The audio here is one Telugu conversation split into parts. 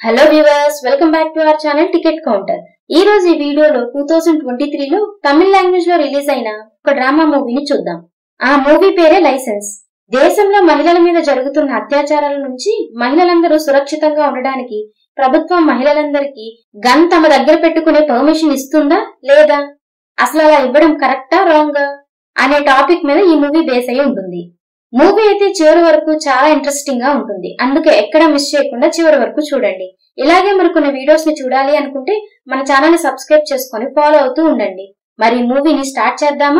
hello viewers welcome back to our channel ticket counter ఈ రోజు ఈ వీడియోలో టూ థౌజండ్ ట్వంటీ త్రీలో తమిళ లాంగ్వేజ్ లో రిలీజ్ అయిన ఒక డ్రామా మూవీని చూద్దాం ఆ మూవీ పేరే లైసెన్స్ దేశంలో మహిళల మీద జరుగుతున్న అత్యాచారాల నుంచి మహిళలందరూ సురక్షితంగా ఉండడానికి ప్రభుత్వం మహిళలందరికీ గన్ తమ దగ్గర పెట్టుకునే పర్మిషన్ ఇస్తుందా లేదా అసలు అలా ఇవ్వడం కరెక్టా రాంగా అనే టాపిక్ మీద ఈ మూవీ బేస్ అయి ఉంటుంది మూవీ అయితే చివరి వరకు చాలా ఇంట్రెస్టింగ్ గా ఉంటుంది అందుకే ఎక్కడ మిస్ చేయకుండా చివరి వరకు చూడండి ఇలాగే మరికొన్ని వీడియోస్ ని చూడాలి అనుకుంటే మన ఛానల్ ని సబ్స్క్రైబ్ చేసుకొని ఫాలో అవుతూ ఉండండి మరి ఈ మూవీని స్టార్ట్ చేద్దామా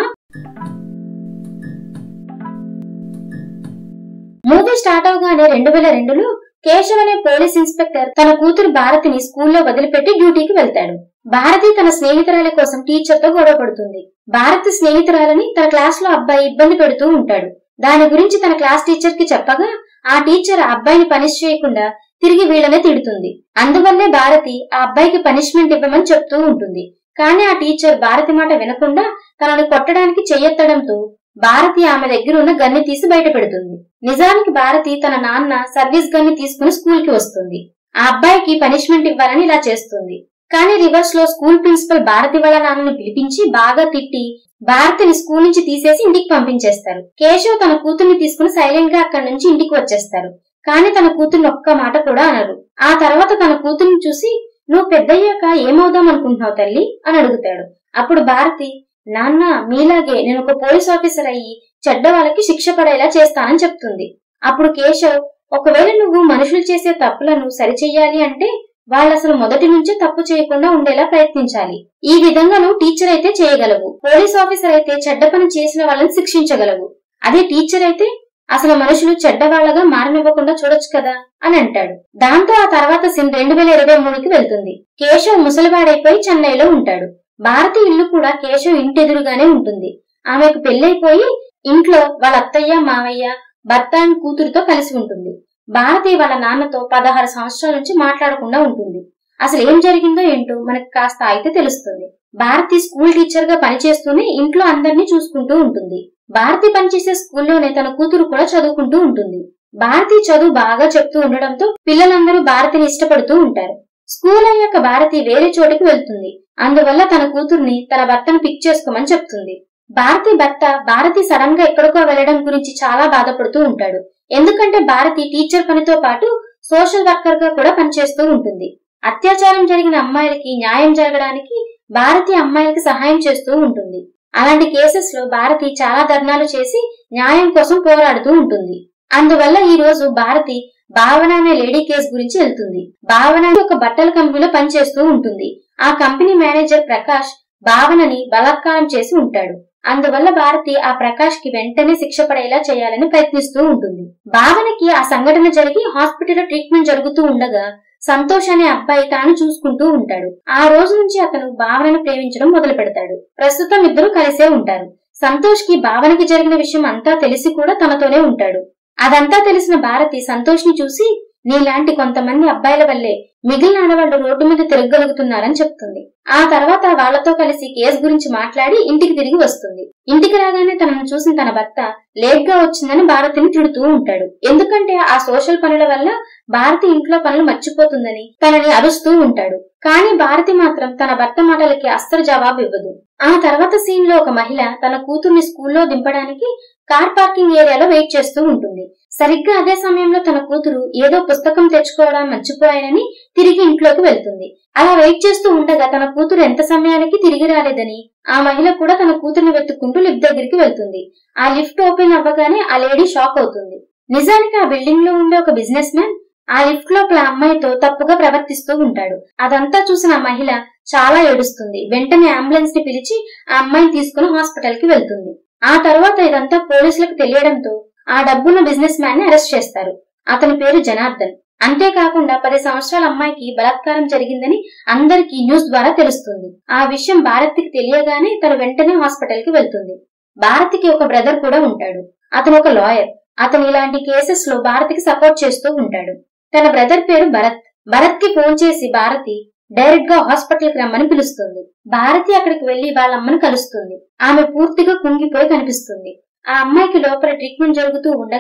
మూవీ స్టార్ట్ అవగానే రెండు వేల రెండులో కేశవ్ అనే పోలీస్ ఇన్స్పెక్టర్ తన కూతురు భారతిని స్కూల్లో వదిలిపెట్టి డ్యూటీకి వెళ్తాడు భారతి తన స్నేహితురాలి కోసం టీచర్ తో గొడవ పడుతుంది భారతి స్నేహితురాలని తన క్లాస్ లో అబ్బాయి ఇబ్బంది పెడుతూ ఉంటాడు దాని గురించి తన క్లాస్ టీచర్ కి చెప్పగా ఆ టీచర్ ఆ అబ్బాయిని పనిష్ చేయకుండా తిరిగి వీళ్ళనే తిడుతుంది అందువల్లే భారతి ఆ అబ్బాయికి పనిష్మెంట్ ఇవ్వమని చెప్తూ ఉంటుంది కానీ ఆ టీచర్ భారతి మాట వినకుండా తనని కొట్టడానికి చెయ్యెత్తడంతో భారతి ఆమె దగ్గర ఉన్న గన్ని తీసి బయట పెడుతుంది నిజానికి భారతి తన నాన్న సర్వీస్ గన్ని తీసుకుని స్కూల్ కి వస్తుంది ఆ అబ్బాయికి పనిష్మెంట్ ఇవ్వాలని ఇలా చేస్తుంది కానీ రివర్స్ లో స్కూల్ ప్రిన్సిపల్ భారతి వాళ్ళ నాన్నని పిలిపించి బాగా తిట్టి భారతిని స్కూల్ నుంచి తీసేసి ఇంటికి పంపించేస్తారు కేశవ్ తన కూతుర్ని తీసుకుని సైలెంట్ గా అక్కడి నుంచి ఇంటికి వచ్చేస్తారు కానీ తన కూతుర్ని ఒక్క మాట కూడా అనరు ఆ తర్వాత తన కూతుర్ని చూసి నువ్వు పెద్దయ్యాక ఏమవుదాం అనుకుంటున్నావు తల్లి అని అడుగుతాడు అప్పుడు భారతి నాన్న మీలాగే నేను ఒక పోలీస్ ఆఫీసర్ అయ్యి చెడ్డ వాళ్ళకి శిక్ష పడేలా చేస్తానని చెప్తుంది అప్పుడు కేశవ్ ఒకవేళ నువ్వు మనుషులు చేసే తప్పులను సరిచెయ్యాలి అంటే వాళ్ళు అసలు మొదటి నుంచే తప్పు చేయకుండా ఉండేలా ప్రయత్నించాలి ఈ విధంగా నువ్వు టీచర్ అయితే చేయగలవు పోలీస్ ఆఫీసర్ అయితే చెడ్డ పని చేసిన వాళ్ళని శిక్షించగలవు అదే టీచర్ అయితే అసలు మనుషులు చెడ్డవాళ్లగా మారనివ్వకుండా చూడొచ్చు కదా అని అంటాడు దాంతో ఆ తర్వాత సిన్ రెండు వేల ఇరవై మూడుకి వెళ్తుంది కేశవ్ ముసలివాడైపోయి చెన్నైలో ఉంటాడు భారతి ఇల్లు కూడా కేశవ్ ఇంటెదురుగానే ఉంటుంది ఆమెకు పెళ్లైపోయి ఇంట్లో వాళ్ళ అత్తయ్య మావయ్య భర్త అండ్ కూతురుతో కలిసి ఉంటుంది భారతి వాళ్ళ నాన్నతో పదహారు సంవత్సరాల నుంచి మాట్లాడకుండా ఉంటుంది అసలు ఏం జరిగిందో ఏంటో మనకు కాస్త అయితే తెలుస్తుంది భారతి స్కూల్ టీచర్ గా పనిచేస్తూనే ఇంట్లో అందరినీ చూసుకుంటూ ఉంటుంది భారతి పనిచేసే స్కూల్లోనే తన కూతురు కూడా చదువుకుంటూ ఉంటుంది భారతి చదువు బాగా చెప్తూ ఉండడంతో పిల్లలందరూ భారతిని ఇష్టపడుతూ ఉంటారు స్కూల్ అయ్యాక భారతి వేరే చోటికి వెళ్తుంది అందువల్ల తన కూతుర్ని తన భర్తను పిక్ చేసుకోమని చెప్తుంది భారతి భర్త భారతి సడన్ గా ఎక్కడికో వెళ్లడం గురించి చాలా బాధపడుతూ ఉంటాడు ఎందుకంటే భారతి టీచర్ పనితో పాటు సోషల్ వర్కర్ గా కూడా పనిచేస్తూ ఉంటుంది అత్యాచారం జరిగిన అమ్మాయిలకి న్యాయం జరగడానికి భారతి అమ్మాయిలకి సహాయం చేస్తూ ఉంటుంది అలాంటి కేసెస్ లో భారతి చాలా ధర్నాలు చేసి న్యాయం కోసం పోరాడుతూ ఉంటుంది అందువల్ల ఈ రోజు భారతి భావన అనే లేడీ కేసు గురించి వెళ్తుంది భావన ఒక బట్టల కంపెనీలో పనిచేస్తూ ఉంటుంది ఆ కంపెనీ మేనేజర్ ప్రకాష్ భావనని బలాత్కారం చేసి ఉంటాడు అందువల్ల భారతి ఆ ప్రకాష్ కి వెంటనే శిక్ష పడేలా చేయాలని ప్రయత్నిస్తూ ఉంటుంది భావనకి ఆ సంఘటన జరిగి హాస్పిటల్లో ట్రీట్మెంట్ జరుగుతూ ఉండగా సంతోష్ అనే అబ్బాయి తాను చూసుకుంటూ ఉంటాడు ఆ రోజు నుంచి అతను భావనను ప్రేమించడం మొదలు పెడతాడు ప్రస్తుతం ఇద్దరు కలిసే ఉంటారు సంతోష్ కి భావనకి జరిగిన విషయం అంతా తెలిసి కూడా తనతోనే ఉంటాడు అదంతా తెలిసిన భారతి సంతోష్ ని చూసి నీలాంటి కొంతమంది అబ్బాయిల వల్లే మిగిలిన ఆడవాళ్లు రోడ్డు మీద తిరగలుగుతున్నారని చెప్తుంది ఆ తర్వాత వాళ్లతో కలిసి కేసు గురించి మాట్లాడి ఇంటికి తిరిగి వస్తుంది ఇంటికి రాగానే తనను చూసిన తన భర్త లేట్ గా వచ్చిందని భారతిని తిడుతూ ఉంటాడు ఎందుకంటే ఆ సోషల్ పనుల వల్ల భారతి ఇంట్లో పనులు మర్చిపోతుందని తనని అరుస్తూ ఉంటాడు కానీ భారతి మాత్రం తన భర్త మాటలకి అస్సలు జవాబు ఇవ్వదు ఆ తర్వాత సీన్ లో ఒక మహిళ తన కూతుర్ని స్కూల్లో దింపడానికి కార్ పార్కింగ్ ఏరియాలో వెయిట్ చేస్తూ ఉంటుంది సరిగ్గా అదే సమయంలో తన కూతురు ఏదో పుస్తకం తెచ్చుకోవడం మర్చిపోయానని తిరిగి ఇంట్లోకి వెళ్తుంది అలా వెయిట్ చేస్తూ ఉండగా తన కూతురు ఎంత సమయానికి తిరిగి రాలేదని ఆ మహిళ కూడా తన కూతుర్ని వెతుక్కుంటూ లిఫ్ట్ దగ్గరికి వెళ్తుంది ఆ లిఫ్ట్ ఓపెన్ అవ్వగానే ఆ లేడీ షాక్ అవుతుంది నిజానికి ఆ బిల్డింగ్ లో ఉండే ఒక బిజినెస్ మ్యాన్ ఆ లిఫ్ట్ లోపల అమ్మాయితో తప్పుగా ప్రవర్తిస్తూ ఉంటాడు అదంతా చూసిన ఆ మహిళ చాలా ఏడుస్తుంది వెంటనే అంబులెన్స్ ని పిలిచి ఆ అమ్మాయిని తీసుకుని హాస్పిటల్ కి వెళ్తుంది ఆ తర్వాత ఇదంతా పోలీసులకు తెలియడంతో ఆ డబ్బున్న బిజినెస్ మ్యాన్ ని అరెస్ట్ చేస్తారు అతని పేరు జనార్దన్ అంతేకాకుండా పది సంవత్సరాల అమ్మాయికి బలాత్కారం జరిగిందని అందరికీ న్యూస్ ద్వారా తెలుస్తుంది ఆ విషయం భారతికి తెలియగానే తను వెంటనే హాస్పిటల్ కి వెళ్తుంది భారతికి ఒక బ్రదర్ కూడా ఉంటాడు అతను ఒక లాయర్ అతను ఇలాంటి కేసెస్ లో భారతికి సపోర్ట్ చేస్తూ ఉంటాడు తన బ్రదర్ పేరు భరత్ భరత్ కి ఫోన్ చేసి భారతి డైరెక్ట్ గా హాస్పిటల్ కి రమ్మని పిలుస్తుంది భారతి అక్కడికి వెళ్లి వాళ్ళ అమ్మని కలుస్తుంది ఆమె పూర్తిగా కుంగిపోయి కనిపిస్తుంది ఆ అమ్మాయికి లోపల ట్రీట్మెంట్ జరుగుతూ ఉండగా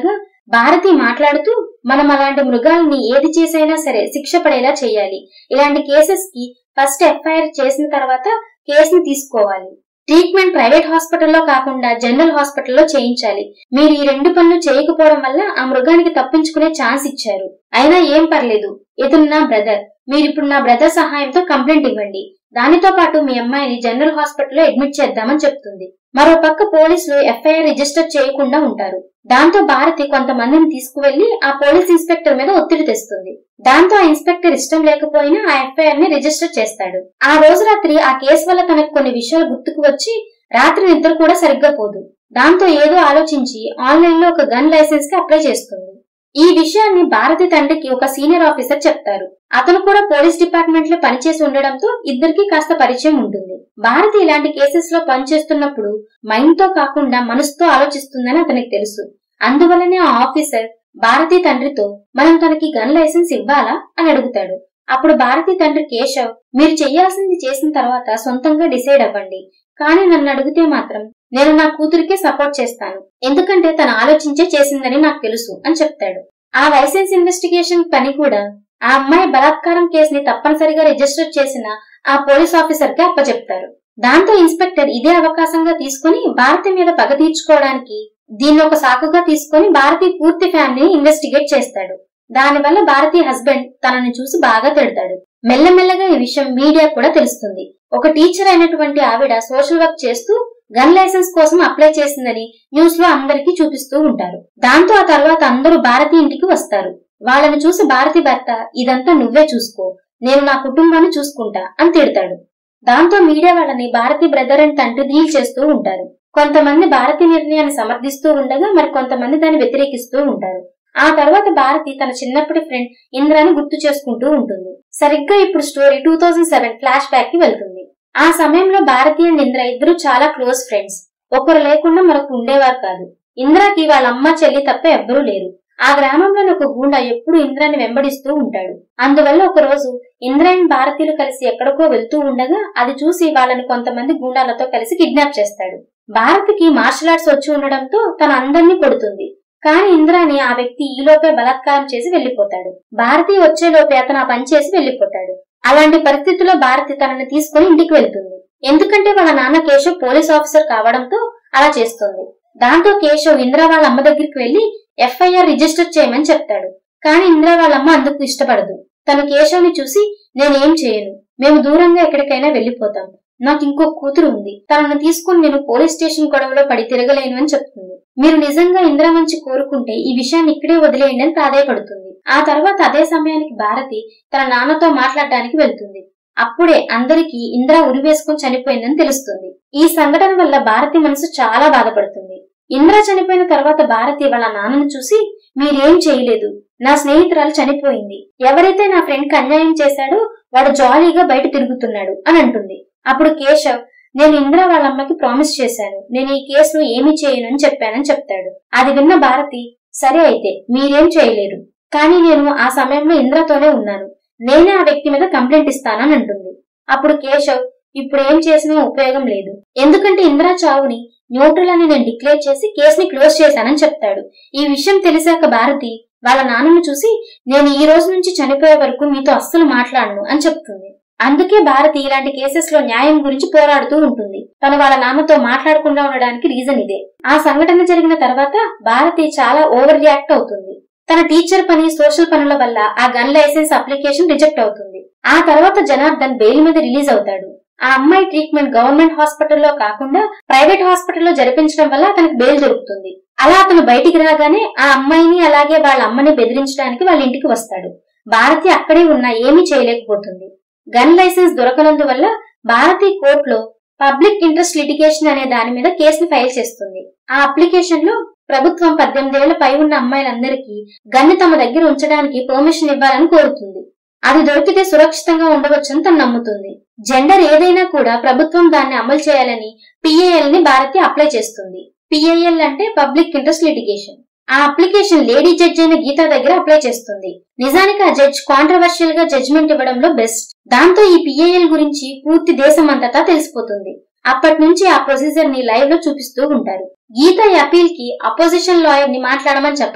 భారతి మాట్లాడుతూ మనం అలాంటి మృగాల్ని ఏది చేసైనా సరే శిక్ష పడేలా చేయాలి ఇలాంటి కేసెస్ కి ఫస్ట్ ఎఫ్ఐఆర్ చేసిన తర్వాత కేసుని తీసుకోవాలి ట్రీట్మెంట్ ప్రైవేట్ హాస్పిటల్లో కాకుండా జనరల్ హాస్పిటల్లో చేయించాలి మీరు ఈ రెండు పనులు చేయకపోవడం వల్ల ఆ మృగానికి తప్పించుకునే ఛాన్స్ ఇచ్చారు అయినా ఏం పర్లేదు ఇతను నా బ్రదర్ మీరు ఇప్పుడు నా బ్రదర్ సహాయంతో కంప్లైంట్ ఇవ్వండి దానితో పాటు మీ అమ్మాయిని జనరల్ హాస్పిటల్లో అడ్మిట్ చేద్దామని చెప్తుంది మరో పక్క పోలీసులు ఎఫ్ఐఆర్ రిజిస్టర్ చేయకుండా ఉంటారు దాంతో భారతి కొంతమందిని తీసుకువెళ్లి ఆ పోలీస్ ఇన్స్పెక్టర్ మీద ఒత్తిడి తెస్తుంది దాంతో ఆ ఇన్స్పెక్టర్ ఇష్టం లేకపోయినా ఆ ఎఫ్ఐఆర్ ని రిజిస్టర్ చేస్తాడు ఆ రోజు రాత్రి ఆ కేసు వల్ల తనకు కొన్ని విషయాలు గుర్తుకు వచ్చి రాత్రి నిద్ర కూడా సరిగ్గా పోదు దాంతో ఏదో ఆలోచించి ఆన్లైన్ లో ఒక గన్ లైసెన్స్ కి అప్లై చేస్తుంది ఈ విషయాన్ని భారతి తండ్రికి ఒక సీనియర్ ఆఫీసర్ చెప్తారు అతను కూడా పోలీస్ డిపార్ట్మెంట్ లో పనిచేసి ఉండడంతో ఇద్దరికి కాస్త పరిచయం ఉంటుంది భారతి ఇలాంటి కేసెస్ లో పనిచేస్తున్నప్పుడు మైండ్ తో కాకుండా మనసుతో ఆలోచిస్తుందని అతనికి తెలుసు అందువల్లనే ఆ ఆఫీసర్ భారతి తండ్రితో మనం తనకి గన్ లైసెన్స్ ఇవ్వాలా అని అడుగుతాడు అప్పుడు భారతి తండ్రి కేశవ్ మీరు చెయ్యాల్సింది చేసిన తర్వాత సొంతంగా డిసైడ్ అవ్వండి కానీ నన్ను అడిగితే మాత్రం నేను నా కూతురికే సపోర్ట్ చేస్తాను ఎందుకంటే తను ఆలోచించే చేసిందని నాకు తెలుసు అని చెప్తాడు ఆ లైసెన్స్ ఇన్వెస్టిగేషన్ పని కూడా ఆ అమ్మాయి బలాత్కారం కేసుని తప్పనిసరిగా రిజిస్టర్ చేసిన ఆ పోలీస్ ఆఫీసర్ కి అప్పచెప్తారు దాంతో ఇన్స్పెక్టర్ ఇదే అవకాశంగా తీసుకుని భారతి మీద పగ తీర్చుకోవడానికి దీన్ని ఒక సాకుగా తీసుకుని భారతి పూర్తి ఫ్యామిలీని ఇన్వెస్టిగేట్ చేస్తాడు దానివల్ల భారతి హస్బెండ్ తనని చూసి బాగా తిడతాడు మెల్లమెల్లగా ఈ విషయం మీడియా కూడా తెలుస్తుంది ఒక టీచర్ అయినటువంటి ఆవిడ సోషల్ వర్క్ చేస్తూ గన్ లైసెన్స్ కోసం అప్లై చేసిందని న్యూస్ లో అందరికీ చూపిస్తూ ఉంటారు దాంతో ఆ తర్వాత అందరూ భారతి ఇంటికి వస్తారు వాళ్ళని చూసి భారతి భర్త ఇదంతా నువ్వే చూసుకో నేను నా కుటుంబాన్ని చూసుకుంటా అని తిడతాడు దాంతో మీడియా వాళ్ళని భారతి బ్రదర్ అండ్ తండ్రి డీల్ చేస్తూ ఉంటారు కొంతమంది భారతి నిర్ణయాన్ని సమర్థిస్తూ ఉండగా మరి కొంతమంది దాన్ని వ్యతిరేకిస్తూ ఉంటారు ఆ తర్వాత భారతి తన చిన్నప్పటి ఫ్రెండ్ ఇంద్రాని గుర్తు చేసుకుంటూ ఉంటుంది సరిగ్గా ఇప్పుడు story two thousand seven flashback కి వెళ్తుంది ఆ సమయంలో భారతి అండ్ ఇంద్ర ఇద్దరు చాలా క్లోజ్ ఫ్రెండ్స్ ఒకరు లేకుండా మరొకరు ఉండేవారు కాదు ఇంద్రాకి వాళ్ళ అమ్మ చెల్లి తప్ప ఎవ్వరూ లేరు ఆ గ్రామంలోని ఒక గూండా ఎప్పుడు ఇంద్రాన్ని వెంబడిస్తూ ఉంటాడు అందువల్ల ఒక రోజు ఇంద్ర అండ్ భారతీయులు కలిసి ఎక్కడికో వెళ్తూ ఉండగా అది చూసి వాళ్ళని కొంతమంది గూండాలతో కలిసి కిడ్నాప్ చేస్తాడు భారతికి మార్షల్ ఆర్ట్స్ వచ్చి ఉండడంతో తన అందరినీ కొడుతుంది కానీ ఇంద్రాని ఆ వ్యక్తి ఈలోపే బలాత్కారం చేసి వెళ్లిపోతాడు భారతి వచ్చేలోపే అతను ఆ పని చేసి వెళ్లిపోతాడు అలాంటి పరిస్థితుల్లో భారతి తనని తీసుకుని ఇంటికి వెళ్తుంది ఎందుకంటే వాళ్ళ నాన్న కేశవ్ పోలీస్ ఆఫీసర్ కావడంతో అలా చేస్తుంది దాంతో కేశవ్ ఇంద్ర వాళ్ళ అమ్మ దగ్గరికి వెళ్లి ఎఫ్ఐఆర్ రిజిస్టర్ చేయమని చెప్తాడు కానీ ఇంద్ర వాళ్ళ అమ్మ అందుకు ఇష్టపడదు తను కేశవ్ని చూసి నేనేం చేయను మేము దూరంగా ఎక్కడికైనా వెళ్లిపోతాం నాకు ఇంకో కూతురు ఉంది తనను తీసుకుని నేను పోలీస్ స్టేషన్ గొడవలో పడి తిరగలేను అని చెప్తుంది మీరు నిజంగా ఇంద్ర మంచి కోరుకుంటే ఈ విషయాన్ని ఇక్కడే వదిలేయండి అని ప్రాధాయపడుతుంది ఆ తర్వాత అదే సమయానికి భారతి తన నాన్నతో మాట్లాడడానికి వెళ్తుంది అప్పుడే అందరికీ ఇంద్ర ఉరివేసుకుని చనిపోయిందని తెలుస్తుంది ఈ సంఘటన వల్ల భారతి మనసు చాలా బాధపడుతుంది ఇంద్ర చనిపోయిన తర్వాత భారతి వాళ్ళ నాన్నను చూసి మీరేం చేయలేదు నా స్నేహితురాలు చనిపోయింది ఎవరైతే నా ఫ్రెండ్ కి అన్యాయం చేశాడో వాడు జాలీగా బయట తిరుగుతున్నాడు అని అంటుంది అప్పుడు కేశవ్ నేను ఇంద్ర వాళ్ళ అమ్మకి ప్రామిస్ చేశాను నేను ఈ కేసులో ఏమీ చేయను అని చెప్పానని చెప్తాడు అది విన్న భారతి సరే అయితే మీరేం చేయలేరు కానీ నేను ఆ సమయంలో ఇంద్రతోనే ఉన్నాను నేనే ఆ వ్యక్తి మీద కంప్లైంట్ ఇస్తానని అంటుంది అప్పుడు కేశవ్ ఇప్పుడు ఏం చేసినా ఉపయోగం లేదు ఎందుకంటే ఇంద్ర చావుని న్యూట్రల్ అని నేను డిక్లేర్ చేసి కేసుని క్లోజ్ చేశానని చెప్తాడు ఈ విషయం తెలిసాక భారతి వాళ్ళ నాన్నను చూసి నేను ఈ రోజు నుంచి చనిపోయే వరకు మీతో అస్సలు మాట్లాడను అని చెప్తుంది అందుకే భారతి ఇలాంటి కేసెస్ లో న్యాయం గురించి పోరాడుతూ ఉంటుంది తను వాళ్ళ నాన్నతో మాట్లాడకుండా ఉండడానికి రీజన్ ఇదే ఆ సంఘటన జరిగిన తర్వాత భారతి చాలా ఓవర్ రియాక్ట్ అవుతుంది తన టీచర్ పని సోషల్ పనుల వల్ల ఆ గన్ లైసెన్స్ అప్లికేషన్ రిజెక్ట్ అవుతుంది ఆ తర్వాత జనార్దన్ బెయిల్ మీద రిలీజ్ అవుతాడు ఆ అమ్మాయి ట్రీట్మెంట్ గవర్నమెంట్ హాస్పిటల్లో కాకుండా ప్రైవేట్ హాస్పిటల్లో జరిపించడం వల్ల అతనికి బెయిల్ దొరుకుతుంది అలా అతను బయటికి రాగానే ఆ అమ్మాయిని అలాగే వాళ్ళ అమ్మని బెదిరించడానికి వాళ్ళ ఇంటికి వస్తాడు భారతి అక్కడే ఉన్నా ఏమీ చేయలేకపోతుంది గన్ లైసెన్స్ దొరకనందువల్ల భారతి కోర్టులో పబ్లిక్ ఇంట్రెస్ట్ లిటిగేషన్ అనే దాని మీద కేసుని ఫైల్ చేస్తుంది ఆ అప్లికేషన్ లో ప్రభుత్వం పద్దెనిమిదేళ్ల పై ఉన్న అమ్మాయిలందరికీ గన్ను తమ దగ్గర ఉంచడానికి పర్మిషన్ ఇవ్వాలని కోరుతుంది అది దొరికితే సురక్షితంగా ఉండవచ్చని తను నమ్ముతుంది జెండర్ ఏదైనా కూడా ప్రభుత్వం దాన్ని అమలు చేయాలని పిఏఎల్ ని భారతి అప్లై చేస్తుంది పిఏఎల్ అంటే పబ్లిక్ ఇంట్రెస్ట్ లిటిగేషన్ ఆ అప్లికేషన్ లేడీ జడ్జ్ అయిన గీత దగ్గర అప్లై చేస్తుంది నిజానికి ఆ జడ్జ్ కాంట్రవర్షియల్ గా జడ్జిమెంట్ ఇవ్వడంలో బెస్ట్ దాంతో ఈ పిఏఎల్ గురించి పూర్తి దేశం అంతటా తెలిసిపోతుంది అప్పటి నుంచి ఆ ప్రొసీజర్ ని లైవ్ లో చూపిస్తూ ఉంటారు గీత ఈ అపీల్ కి అపోజిషన్ లాయర్ ని మాట్లాడమని చెప్పగా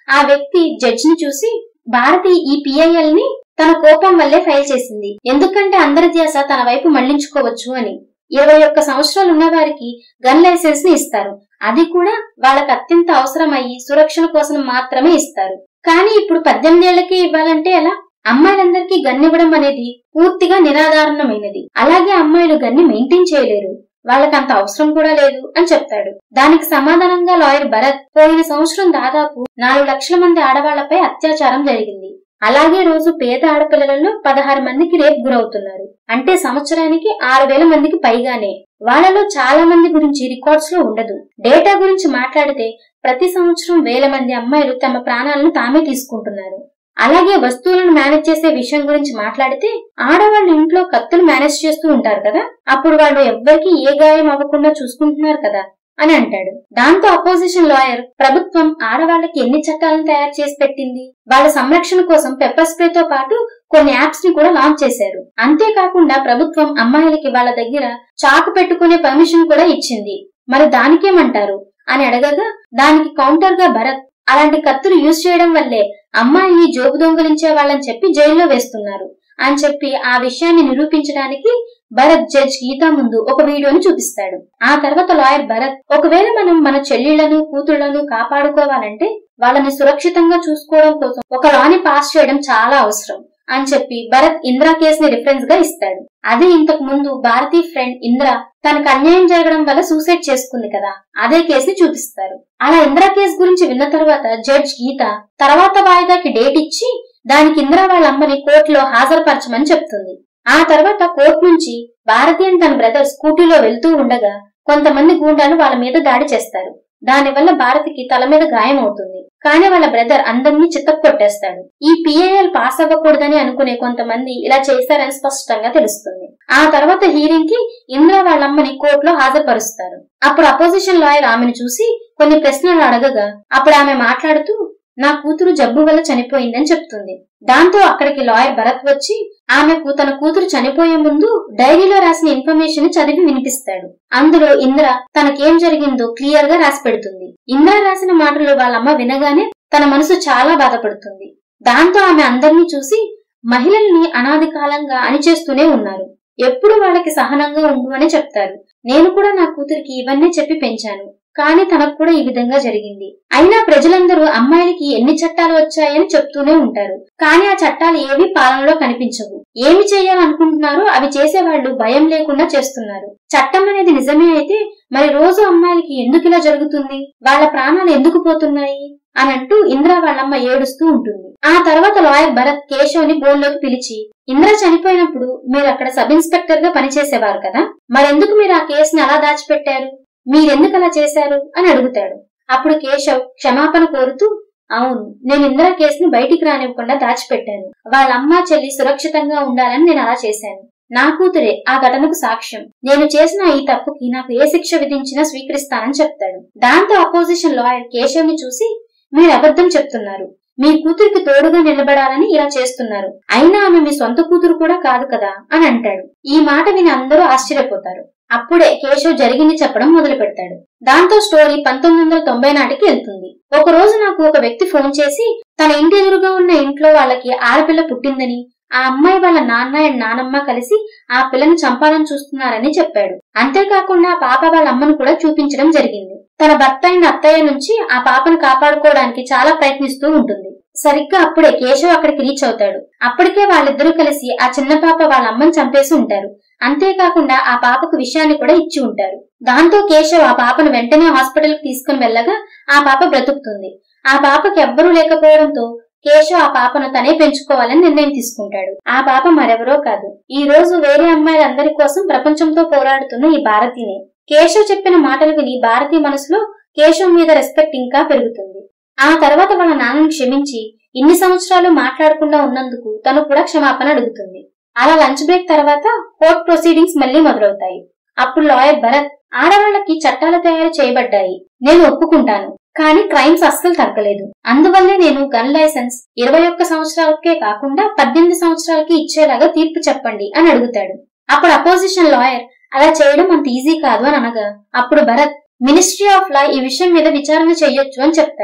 ఆ వ్యక్తి జడ్జి ని చూసి భారతి ఈ పిఐఎల్ ని తన కోపం వల్లే ఫైల్ చేసింది ఎందుకంటే అందరి ధ్యాస తన వైపు మళ్లించుకోవచ్చు అని ఇరవై ఒక్క సంవత్సరాలు ఉన్న వారికి గన్ లైసెన్స్ ని ఇస్తారు అది కూడా వాళ్ళకి అత్యంత అవసరమయ్యి సురక్షణ కోసం మాత్రమే ఇస్తారు కానీ ఇప్పుడు పద్దెనిమిది ఏళ్లకే ఇవ్వాలంటే ఎలా అమ్మాయిలందరికీ గన్ ఇవ్వడం అనేది పూర్తిగా నిరాధారణమైనది అలాగే అమ్మాయిలు గన్ని మెయింటైన్ చేయలేరు వాళ్ళకి అంత అవసరం కూడా లేదు అని చెప్తాడు దానికి సమాధానంగా లాయర్ భరత్ పోయిన సంవత్సరం దాదాపు నాలుగు లక్షల మంది ఆడవాళ్లపై అత్యాచారం జరిగింది అలాగే రోజు పేద ఆడపిల్లలలో పదహారు మందికి రేప్ గురవుతున్నారు అంటే సంవత్సరానికి ఆరు వేల మందికి పైగానే వాళ్ళలో చాలా మంది గురించి రికార్డ్స్ లో ఉండదు డేటా గురించి మాట్లాడితే ప్రతి సంవత్సరం వేల మంది అమ్మాయిలు తమ ప్రాణాలను తామే తీసుకుంటున్నారు అలాగే వస్తువులను మేనేజ్ చేసే విషయం గురించి మాట్లాడితే ఆడవాళ్ళు ఇంట్లో కత్తులు మేనేజ్ చేస్తూ ఉంటారు కదా అప్పుడు వాళ్ళు ఎవ్వరికి ఏ గాయం అవ్వకుండా చూసుకుంటున్నారు కదా అని అంటాడు దాంతో అపోజిషన్ లాయర్ ప్రభుత్వం ఆడవాళ్ళకి ఎన్ని చట్టాలను తయారు చేసి పెట్టింది వాళ్ళ సంరక్షణ కోసం పెప్పర్ స్ప్రే తో పాటు కొన్ని యాప్స్ ని కూడా లాంచ్ చేశారు అంతేకాకుండా ప్రభుత్వం అమ్మాయిలకి వాళ్ళ దగ్గర చాకు పెట్టుకునే పర్మిషన్ కూడా ఇచ్చింది మరి దానికేమంటారు అని అడగగా దానికి కౌంటర్ గా భరత్ అలాంటి కత్తులు యూజ్ చేయడం వల్లే అమ్మాయిని జోబు దొంగలించే వాళ్ళని చెప్పి జైల్లో వేస్తున్నారు అని చెప్పి ఆ విషయాన్ని నిరూపించడానికి భరత్ జడ్జ్ గీతా ముందు ఒక వీడియోని చూపిస్తాడు ఆ తర్వాత లాయర్ భరత్ ఒకవేళ మనం మన చెల్లెళ్లను కూతుళ్లను కాపాడుకోవాలంటే వాళ్ళని సురక్షితంగా చూసుకోవడం కోసం ఒక లాని పాస్ చేయడం చాలా అవసరం అని చెప్పి భరత్ ఇంద్ర కేసుని రిఫరెన్స్ గా ఇస్తాడు అదే ఇంతకు ముందు భారతీ ఫ్రెండ్ ఇంద్ర తనకు అన్యాయం జరగడం వల్ల సూసైడ్ చేసుకుంది కదా అదే కేసుని చూపిస్తారు అలా ఇంద్ర కేసు గురించి విన్న తర్వాత జడ్జ్ గీత తర్వాత వాయిదాకి డేట్ ఇచ్చి దానికి ఇంద్ర వాళ్ళ అమ్మని కోర్టులో హాజరుపరచమని చెప్తుంది ఆ తర్వాత కోర్టు నుంచి భారతి అండ్ తన బ్రదర్ స్కూటీలో వెళ్తూ ఉండగా కొంతమంది గూండాలు వాళ్ళ మీద దాడి చేస్తారు దానివల్ల భారతికి తల మీద గాయం అవుతుంది కానీ వాళ్ళ బ్రదర్ అందరినీ చిత్తకు కొట్టేస్తాడు ఈ పిఏఎల్ పాస్ అవ్వకూడదని అనుకునే కొంతమంది ఇలా చేశారని స్పష్టంగా తెలుస్తుంది ఆ తర్వాత హీరింగ్ కి ఇంద్ర వాళ్ళమ్మని కోర్టులో హాజరుపరుస్తారు అప్పుడు అపోజిషన్ లాయర్ ఆమెను చూసి కొన్ని ప్రశ్నలు అడగగా అప్పుడు ఆమె మాట్లాడుతూ నా కూతురు జబ్బు వల్ల చనిపోయిందని చెప్తుంది దాంతో అక్కడికి లాయర్ భరత్ వచ్చి ఆమెకు తన కూతురు చనిపోయే ముందు డైరీలో రాసిన ఇన్ఫర్మేషన్ చదివి వినిపిస్తాడు అందులో ఇంద్ర తనకేం జరిగిందో క్లియర్ గా రాసి పెడుతుంది ఇంద్ర రాసిన మాటలు వాళ్ళమ్మ వినగానే తన మనసు చాలా బాధపడుతుంది దాంతో ఆమె అందరినీ చూసి మహిళల్ని అనాది కాలంగా అణిచేస్తూనే ఉన్నారు ఎప్పుడు వాళ్ళకి సహనంగా ఉండు అని చెప్తారు నేను కూడా నా కూతురికి ఇవన్నీ చెప్పి పెంచాను కానీ తనకు కూడా ఈ విధంగా జరిగింది అయినా ప్రజలందరూ అమ్మాయిలకి ఎన్ని చట్టాలు వచ్చాయని చెప్తూనే ఉంటారు కానీ ఆ చట్టాలు ఏవి పాలనలో కనిపించవు ఏమి చేయాలనుకుంటున్నారో అవి చేసేవాళ్లు భయం లేకుండా చేస్తున్నారు చట్టం అనేది నిజమే అయితే మరి రోజు అమ్మాయిలకి ఎందుకు ఇలా జరుగుతుంది వాళ్ళ ప్రాణాలు ఎందుకు పోతున్నాయి అని అంటూ ఇంద్ర వాళ్ళమ్మ ఏడుస్తూ ఉంటుంది ఆ తర్వాత లాయర్ భరత్ కేశవ్ని బోన్లోకి పిలిచి ఇంద్ర చనిపోయినప్పుడు మీరు అక్కడ సబ్ ఇన్స్పెక్టర్ గా పనిచేసేవారు కదా మరెందుకు మీరు ఆ కేసుని అలా దాచిపెట్టారు మీరెందుకు అలా చేశారు అని అడుగుతాడు అప్పుడు కేశవ్ క్షమాపణ కోరుతూ అవును నేను ఇందిరా కేసుని బయటికి రానివ్వకుండా దాచిపెట్టాను వాళ్ళ అమ్మ చెల్లి సురక్షితంగా ఉండాలని నేను అలా చేశాను నా కూతురే ఆ ఘటనకు సాక్ష్యం నేను చేసిన ఈ తప్పుకి నాకు ఏ శిక్ష విధించినా స్వీకరిస్తానని చెప్తాడు దాంతో అపోజిషన్ లాయర్ కేశవ్ ని చూసి మీరు అబద్ధం చెప్తున్నారు మీ కూతురికి తోడుగా నిలబడాలని ఇలా చేస్తున్నారు అయినా ఆమె మీ సొంత కూతురు కూడా కాదు కదా అని అంటాడు ఈ మాట విని అందరూ ఆశ్చర్యపోతారు అప్పుడే కేశవ్ జరిగింది చెప్పడం మొదలు పెడతాడు దాంతో స్టోరీ పంతొమ్మిది వందల తొంభై నాటికి వెళ్తుంది ఒక రోజు నాకు ఒక వ్యక్తి ఫోన్ చేసి తన ఇంటి ఎదురుగా ఉన్న ఇంట్లో వాళ్ళకి ఆడపిల్ల పుట్టిందని ఆ అమ్మాయి వాళ్ళ నాన్న అండ్ నానమ్మ కలిసి ఆ పిల్లని చంపాలని చూస్తున్నారని చెప్పాడు అంతేకాకుండా ఆ పాప వాళ్ళ అమ్మను కూడా చూపించడం జరిగింది తన భర్త అయిన అత్తయ్య నుంచి ఆ పాపను కాపాడుకోవడానికి చాలా ప్రయత్నిస్తూ ఉంటుంది సరిగ్గా అప్పుడే కేశవ్ అక్కడికి రీచ్ అవుతాడు అప్పటికే వాళ్ళిద్దరూ కలిసి ఆ చిన్న పాప వాళ్ళ అమ్మని చంపేసి ఉంటారు అంతేకాకుండా ఆ పాపకు విషయాన్ని కూడా ఇచ్చి ఉంటారు దాంతో కేశవ్ ఆ పాపను వెంటనే హాస్పిటల్ కి తీసుకుని వెళ్ళగా ఆ పాప బ్రతుకుతుంది ఆ పాపకి ఎవ్వరూ లేకపోవడంతో కేశవ్ ఆ పాపను తనే పెంచుకోవాలని నిర్ణయం తీసుకుంటాడు ఆ పాప మరెవరో కాదు ఈ రోజు వేరే అమ్మాయిలందరి కోసం ప్రపంచంతో పోరాడుతున్న ఈ భారతినే కేశవ్ చెప్పిన మాటలు విని భారతి మనసులో కేశవ్ మీద రెస్పెక్ట్ ఇంకా పెరుగుతుంది ఆ తర్వాత వాళ్ళ నాన్నని క్షమించి ఇన్ని సంవత్సరాలు మాట్లాడకుండా ఉన్నందుకు తను కూడా క్షమాపణ అడుగుతుంది అలా లంచ్ బ్రేక్ తర్వాత కోర్ట్ ప్రొసీడింగ్స్ మళ్లీ మొదలవుతాయి అప్పుడు లాయర్ భరత్ ఆడవాళ్లకి చట్టాలు తయారు చేయబడ్డాయి నేను ఒప్పుకుంటాను కానీ క్రైమ్స్ అస్సలు తగ్గలేదు అందువల్లే నేను గన్ లైసెన్స్ ఇరవై ఒక్క సంవత్సరాలకే కాకుండా పద్దెనిమిది సంవత్సరాలకి ఇచ్చేలాగా తీర్పు చెప్పండి అని అడుగుతాడు అప్పుడు అపోజిషన్ లాయర్ అలా చేయడం అంత ఈజీ కాదు అని అనగా అప్పుడు భరత్ మినిస్ట్రీ ఆఫ్ లా ఈ విషయం మీద విచారణ చేయొచ్చు అని చెప్తాడు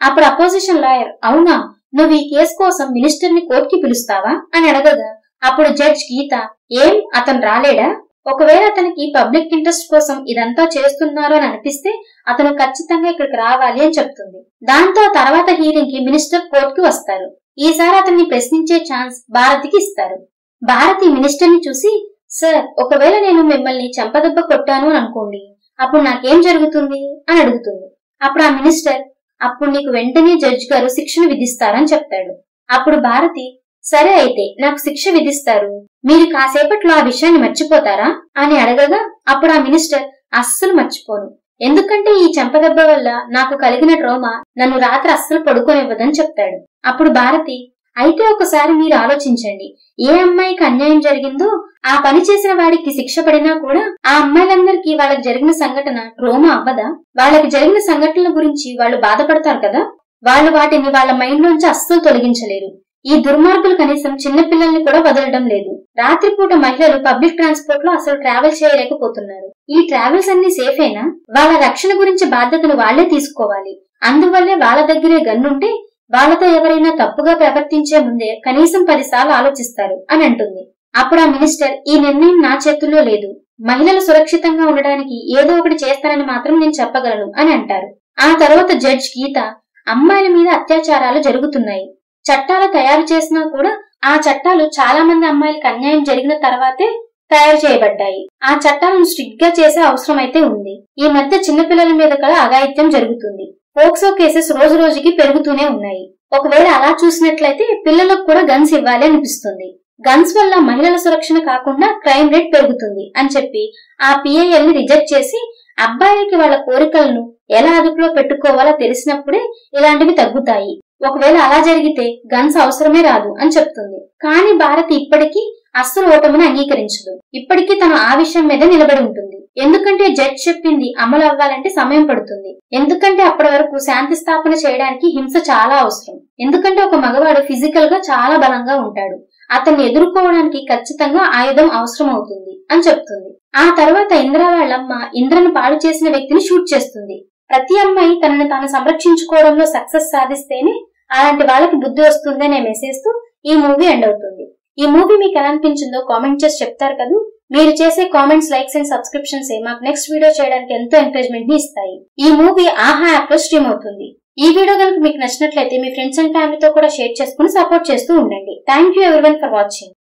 అప్పుడు అపోజిషన్ లాయర్ అవునా నువ్వు ఈ కేసు కోసం మినిస్టర్ ని కోర్టుకి పిలుస్తావా అని అడగగా అప్పుడు జడ్జ్ గీత ఏం అతను రాలేడా ఒకవేళ అతనికి పబ్లిక్ ఇంట్రెస్ట్ కోసం ఇదంతా చేస్తున్నారు అని అనిపిస్తే అతను ఖచ్చితంగా ఇక్కడికి రావాలి అని చెప్తుంది దాంతో ఆ తర్వాత హీరింగ్ కి మినిస్టర్ కోర్టుకి వస్తారు ఈసారి అతన్ని ప్రశ్నించే ఛాన్స్ భారతికి ఇస్తారు భారతి మినిస్టర్ ని చూసి సార్ ఒకవేళ నేను మిమ్మల్ని చెంపదెబ్బ కొట్టాను అని అనుకోండి అప్పుడు నాకేం జరుగుతుంది అని అడుగుతుంది అప్పుడు ఆ మినిస్టర్ అప్పుడు నీకు వెంటనే జడ్జి గారు శిక్షను విధిస్తారని చెప్తాడు అప్పుడు భారతి సరే అయితే నాకు శిక్ష విధిస్తారు మీరు కాసేపట్లో ఆ విషయాన్ని మర్చిపోతారా అని అడగగా అప్పుడు ఆ మినిస్టర్ అస్సలు మర్చిపోను ఎందుకంటే ఈ చెంపదెబ్బ వల్ల నాకు కలిగిన ట్రోమా నన్ను రాత్రి అస్సలు పడుకోనివ్వదని చెప్తాడు అప్పుడు భారతి అయితే ఒకసారి మీరు ఆలోచించండి ఏ అమ్మాయికి అన్యాయం జరిగిందో ఆ పని చేసిన వాడికి శిక్ష పడినా కూడా ఆ అమ్మాయిలందరికీ వాళ్ళకి జరిగిన సంఘటన ట్రోమా అవ్వదా వాళ్ళకి జరిగిన సంఘటనల గురించి వాళ్ళు బాధపడతారు కదా వాళ్ళు వాటిని వాళ్ళ మైండ్ లోంచి అస్సలు తొలగించలేరు ఈ దుర్మార్గులు కనీసం చిన్న పిల్లల్ని కూడా వదలడం లేదు రాత్రిపూట మహిళలు పబ్లిక్ ట్రాన్స్పోర్ట్ లో అసలు ట్రావెల్ చేయలేకపోతున్నారు ఈ ట్రావెల్స్ అన్ని సేఫేనా వాళ్ళ రక్షణ గురించి బాధ్యతను వాళ్లే తీసుకోవాలి అందువల్లే వాళ్ళ దగ్గరే గన్నుంటే వాళ్ళతో ఎవరైనా తప్పుగా ప్రవర్తించే ముందే కనీసం పదిసార్లు ఆలోచిస్తారు అని అంటుంది అప్పుడు ఆ మినిస్టర్ ఈ నిర్ణయం నా చేతుల్లో లేదు మహిళలు సురక్షితంగా ఉండడానికి ఏదో ఒకటి చేస్తానని మాత్రం నేను చెప్పగలను అని అంటారు ఆ తర్వాత జడ్జ్ గీత అమ్మాయిల మీద అత్యాచారాలు జరుగుతున్నాయి చట్టాలు తయారు చేసినా కూడా ఆ చట్టాలు చాలా మంది అమ్మాయిలకు అన్యాయం జరిగిన తర్వాతే తయారు చేయబడ్డాయి ఆ చట్టాలను స్ట్రిక్ట్ గా చేసే అవసరం అయితే ఉంది ఈ మధ్య చిన్నపిల్లల మీద కూడా అఘాయిత్యం జరుగుతుంది పోక్సో కేసెస్ రోజు రోజుకి పెరుగుతూనే ఉన్నాయి ఒకవేళ అలా చూసినట్లయితే పిల్లలకు కూడా గన్స్ ఇవ్వాలి అనిపిస్తుంది గన్స్ వల్ల మహిళల సురక్షణ కాకుండా క్రైమ్ రేట్ పెరుగుతుంది అని చెప్పి ఆ పిఐఎల్ ని రిజెక్ట్ చేసి అబ్బాయిలకి వాళ్ళ కోరికలను ఎలా అదుపులో పెట్టుకోవాలో తెలిసినప్పుడే ఇలాంటివి తగ్గుతాయి ఒకవేళ అలా జరిగితే గన్స్ అవసరమే రాదు అని చెప్తుంది కానీ భారతి ఇప్పటికీ అస్సలు ఓటమిని అంగీకరించదు ఇప్పటికీ తను ఆ విషయం మీద నిలబడి ఉంటుంది ఎందుకంటే జడ్జ్ చెప్పింది అమలు అవ్వాలంటే సమయం పడుతుంది ఎందుకంటే అప్పటి వరకు శాంతి స్థాపన చేయడానికి హింస చాలా అవసరం ఎందుకంటే ఒక మగవాడు ఫిజికల్ గా చాలా బలంగా ఉంటాడు అతన్ని ఎదుర్కోవడానికి ఖచ్చితంగా ఆయుధం అవసరం అవుతుంది అని చెప్తుంది ఆ తర్వాత ఇంద్ర వాళ్ళమ్మ ఇంద్రను పాడు చేసిన వ్యక్తిని షూట్ చేస్తుంది ప్రతి అమ్మాయి తనని తాను సంరక్షించుకోవడంలో సక్సెస్ సాధిస్తేనే అలాంటి వాళ్ళకి బుద్ధి వస్తుంది అనే మెసేజ్ తో ఈ మూవీ ఎండ్ అవుతుంది ఈ మూవీ మీకు ఎలా అనిపించిందో కామెంట్ చేసి చెప్తారు కదా మీరు చేసే కామెంట్స్ లైక్స్ అండ్ సబ్స్క్రిప్షన్స్ మాకు నెక్స్ట్ వీడియో చేయడానికి ఎంతో ఎంకరేజ్మెంట్ ని ఇస్తాయి ఈ మూవీ ఆహా యాప్ లో స్ట్రీమ్ అవుతుంది ఈ వీడియో కనుక మీకు నచ్చినట్లయితే మీ ఫ్రెండ్స్ అండ్ ఫ్యామిలీతో కూడా షేర్ చేసుకుని సపోర్ట్ చేస్తూ ఉండండి thank you everyone for watching